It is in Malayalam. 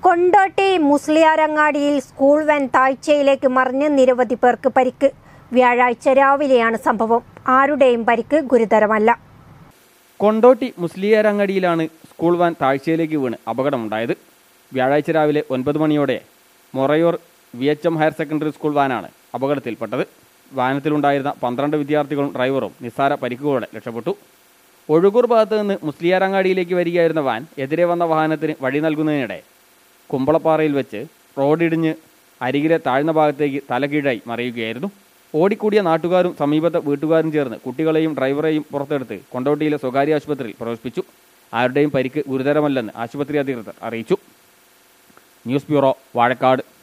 കൊണ്ടോട്ടി മുസ്ലിയാരങ്ങാടിയിൽ സ്കൂൾ വാൻ താഴ്ചയിലേക്ക് മറിഞ്ഞ് നിരവധി പേർക്ക് പരിക്ക് വ്യാഴാഴ്ച രാവിലെയാണ് സംഭവം ആരുടെയും പരിക്ക് ഗുരുതരമല്ല കൊണ്ടോട്ടി മുസ്ലിയാരങ്ങടിയിലാണ് സ്കൂൾ വാൻ താഴ്ചയിലേക്ക് വീണ് അപകടമുണ്ടായത് വ്യാഴാഴ്ച രാവിലെ ഒൻപത് മണിയോടെ Morayur V H M higher secondary school വാനാണ് അപകടത്തിൽപ്പെട്ടത് വാഹനത്തിലുണ്ടായിരുന്ന പന്ത്രണ്ട് വിദ്യാർത്ഥികളും ഡ്രൈവറും നിസ്സാര പരിക്കുകളോടെ രക്ഷപ്പെട്ടു ഒഴുകൂർ ഭാഗത്ത് നിന്ന് മുസ്ലിയാരങ്ങാടിയിലേക്ക് വരികയായിരുന്ന വാൻ എതിരെ വന്ന വാഹനത്തിന് വഴി നൽകുന്നതിനിടെ കുമ്പളപ്പാറയിൽ വെച്ച് റോഡിടിഞ്ഞ് അരികിലെ താഴ്ന്ന ഭാഗത്തേക്ക് തലകീഴായി മറിയുകയായിരുന്നു ഓടിക്കൂടിയ നാട്ടുകാരും സമീപത്തെ വീട്ടുകാരും ചേർന്ന് കുട്ടികളെയും ഡ്രൈവറെയും പുറത്തെടുത്ത് കൊണ്ടോട്ടിയിലെ സ്വകാര്യ ആശുപത്രിയിൽ പ്രവേശിപ്പിച്ചു ആരുടെയും പരിക്ക് ഗുരുതരമല്ലെന്ന് ആശുപത്രി അധികൃതർ അറിയിച്ചു ന്യൂസ് ബ്യൂറോ വാഴക്കാട്